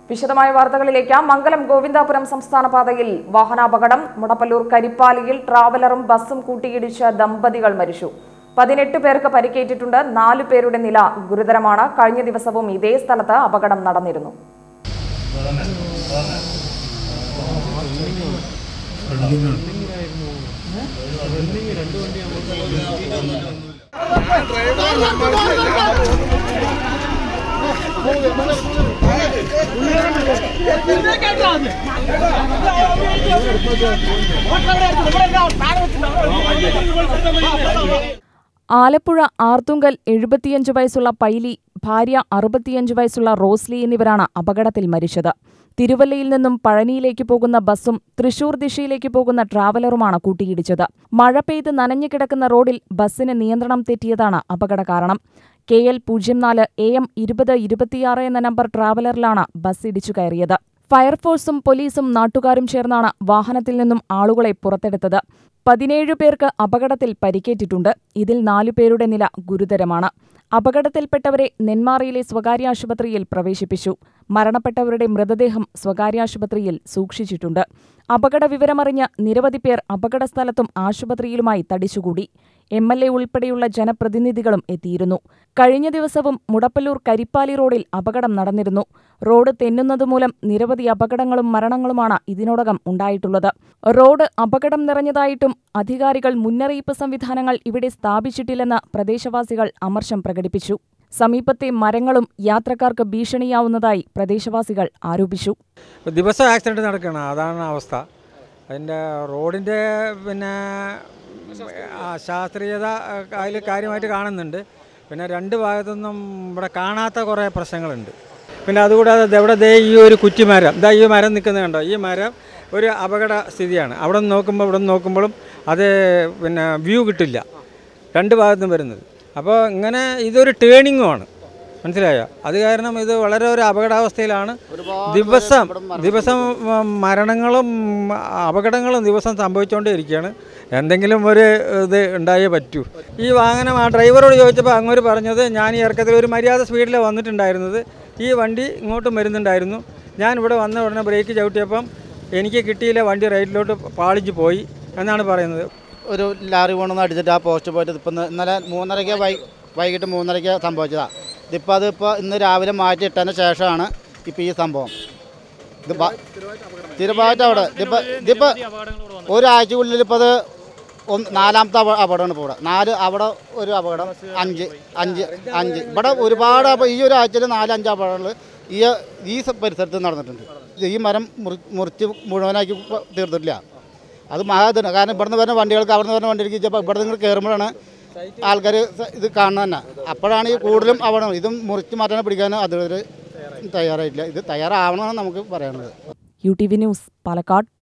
വിശദമായ വാർത്തകളിലേക്ക് മംഗലം ഗോവിന്ദാപുരം സംസ്ഥാന പാതയിൽ വാഹനാപകടം മുടപ്പല്ലൂർ കരിപ്പാലിയിൽ ട്രാവലറും ബസ്സും കൂട്ടിയിടിച്ച ദമ്പതികൾ മരിച്ചു പതിനെട്ട് പേർക്ക് പരിക്കേറ്റിട്ടുണ്ട് നാലു പേരുടെ നില ഗുരുതരമാണ് കഴിഞ്ഞ ദിവസവും ഇതേ സ്ഥലത്ത് അപകടം നടന്നിരുന്നു ആലപ്പുഴ ആർത്തുങ്കൽ എഴുപത്തിയഞ്ച് വയസ്സുള്ള പൈലി ഭാര്യ അറുപത്തിയഞ്ച് വയസ്സുള്ള റോസ്ലി എന്നിവരാണ് അപകടത്തിൽ മരിച്ചത് തിരുവല്ലയിൽ നിന്നും പഴനിയിലേക്ക് പോകുന്ന ബസ്സും തൃശൂർ ദിശയിലേക്ക് പോകുന്ന ട്രാവലറുമാണ് കൂട്ടിയിടിച്ചത് മഴ പെയ്ത് നനഞ്ഞു കിടക്കുന്ന റോഡിൽ ബസ്സിന് നിയന്ത്രണം തെറ്റിയതാണ് അപകട കാരണം കെ എൽ പൂജ്യം നാല് എ എം ഇരുപത് ഇരുപത്തിയാറ് എന്ന നമ്പർ ട്രാവലറിലാണ് ബസ് ഇടിച്ചു കയറിയത് ഫയർഫോഴ്സും പോലീസും നാട്ടുകാരും ചേർന്നാണ് വാഹനത്തിൽ നിന്നും ആളുകളെ പുറത്തെടുത്തത് പതിനേഴ് പേർക്ക് അപകടത്തിൽ പരിക്കേറ്റിട്ടുണ്ട് ഇതിൽ നാലുപേരുടെ നില ഗുരുതരമാണ് അപകടത്തിൽപ്പെട്ടവരെ നെന്മാറയിലെ സ്വകാര്യ ആശുപത്രിയിൽ പ്രവേശിപ്പിച്ചു മരണപ്പെട്ടവരുടെ മൃതദേഹം സ്വകാര്യ ആശുപത്രിയിൽ സൂക്ഷിച്ചിട്ടുണ്ട് അപകട വിവരമറിഞ്ഞ് നിരവധി പേർ അപകടസ്ഥലത്തും ആശുപത്രിയിലുമായി തടിച്ചുകൂടി എം എൽ എ ഉൾപ്പെടെയുള്ള ജനപ്രതിനിധികളും എത്തിയിരുന്നു കഴിഞ്ഞ ദിവസവും മുടപ്പല്ലൂർ കരിപ്പാലി റോഡിൽ അപകടം നടന്നിരുന്നു റോഡ് തെന്നുന്നതുമൂലം നിരവധി അപകടങ്ങളും മരണങ്ങളുമാണ് ഇതിനോടകം ഉണ്ടായിട്ടുള്ളത് റോഡ് അപകടം നിറഞ്ഞതായിട്ടും അധികാരികൾ മുന്നറിയിപ്പ് സംവിധാനങ്ങൾ ഇവിടെ സ്ഥാപിച്ചിട്ടില്ലെന്ന് പ്രദേശവാസികൾ അമർഷം പ്രകടിപ്പിച്ചു സമീപത്തെ മരങ്ങളും യാത്രക്കാർക്ക് ഭീഷണിയാവുന്നതായി പ്രദേശവാസികൾ ആരോപിച്ചു ഇപ്പോൾ ദിവസം ആക്സിഡൻറ്റ് നടക്കണം അതാണ് അവസ്ഥ അതിൻ്റെ റോഡിൻ്റെ പിന്നെ ആ, ശാസ്ത്രീയത അതിൽ കാര്യമായിട്ട് കാണുന്നുണ്ട് പിന്നെ രണ്ട് ഭാഗത്തുനിന്നും ഇവിടെ കാണാത്ത കുറേ പ്രശ്നങ്ങളുണ്ട് പിന്നെ അതുകൂടാതെ ദേ ഇവിടെ ദേ ഈ ഒരു കുറ്റിമരം ഇതാ ഈ മരം നിൽക്കുന്നത് കണ്ടോ ഈ മരം ഒരു അപകട സ്ഥിതിയാണ് അവിടെ നിന്ന് നോക്കുമ്പോൾ ഇവിടെ നിന്ന് നോക്കുമ്പോഴും അത് പിന്നെ വ്യൂ കിട്ടില്ല രണ്ട് ഭാഗത്തും വരുന്നത് അപ്പോൾ ഇങ്ങനെ ഇതൊരു ടേണിങ്ങുമാണ് മനസ്സിലായോ അത് കാരണം ഇത് വളരെ ഒരു അപകടാവസ്ഥയിലാണ് ദിവസം ദിവസം ഉം, മരണങ്ങളും ഉം, അപകടങ്ങളും ദിവസം സംഭവിച്ചുകൊണ്ടേയിരിക്കുകയാണ് എന്തെങ്കിലും ഒരു ഇത് ഉണ്ടായേ പറ്റൂ ഈ വാഹനം ആ ഡ്രൈവറോട് ചോദിച്ചപ്പോൾ അങ്ങോട്ട് പറഞ്ഞത് ഞാൻ ഈ ഇറക്കത്തിൽ ഒരു മര്യാദ സ്പീഡിലാണ് വന്നിട്ടുണ്ടായിരുന്നത് ഈ വണ്ടി ഇങ്ങോട്ടും വരുന്നുണ്ടായിരുന്നു ഞാൻ ഇവിടെ വന്ന ഉടനെ ബ്രേക്ക് ചവിട്ടിയപ്പം എനിക്ക് കിട്ടിയില്ല വണ്ടി റൈറ്റിലോട്ട് പാളിച്ച് പോയി എന്നാണ് പറയുന്നത് ഒരു ലാറി കൊണ്ടൊന്ന് അടിച്ചിട്ട് ആ പോസ്റ്റ് പോയിട്ട് ഇപ്പം ഇന്ന് ഇന്നലെ മൂന്നരയ്ക്ക് വൈ വൈകിട്ട് മൂന്നരയ്ക്ക് സംഭവിച്ചതാണ് ഇതിപ്പോൾ അതിപ്പോൾ ഇന്ന് രാവിലെ മാറ്റി ഇട്ടതിന് ശേഷമാണ് ഇപ്പോൾ ഈ സംഭവം ഇത് ബ- തിരുവായിട്ട് അവിടെ ഇതിപ്പോൾ ഇതിപ്പോൾ ഒരാഴ്ചക്കുള്ളിൽ ഇപ്പോൾ അത് ഒന്ന് നാലാമത്തെ അപ അപകടമാണ് ഇപ്പോൾ ഇവിടെ നാല് അവിടെ ഒരു അപകടം അഞ്ച് അഞ്ച് അഞ്ച് ഇവിടെ ഒരുപാട് അപ- ഈ ഒരു ആഴ്ചയിൽ നാല് അഞ്ച് അപകടങ്ങൾ ഈ ഈ സ- പരിസരത്ത് നടന്നിട്ടുണ്ട് ഇത് ഈ മരം മുറി മുറിച്ച് മുഴുവനാക്കി ഇപ്പൊ തീർത്തിട്ടില്ല അത് മഹാതാണ് കാരണം ഇവിടുന്ന് വരുന്ന വണ്ടികൾക്ക് അവിടെ നിന്ന് വരുന്ന വണ്ടികൾക്ക് ചിലപ്പോൾ ഇവിടെ നിങ്ങൾ കയറുമ്പോഴാണ് ആൾക്കാർ ഇത് കാണുന്നത് തന്നെ അപ്പോഴാണ് ഈ കൂടുതലും അവിടെ ഇതും മുറിച്ച് മാറ്റാൻ പിടിക്കാൻ അധികൃതർ തയ്യാറായിട്ടില്ല ഇത് തയ്യാറാവണമെന്നാണ് നമുക്ക് പറയാനുള്ളത് U T V news Palakkad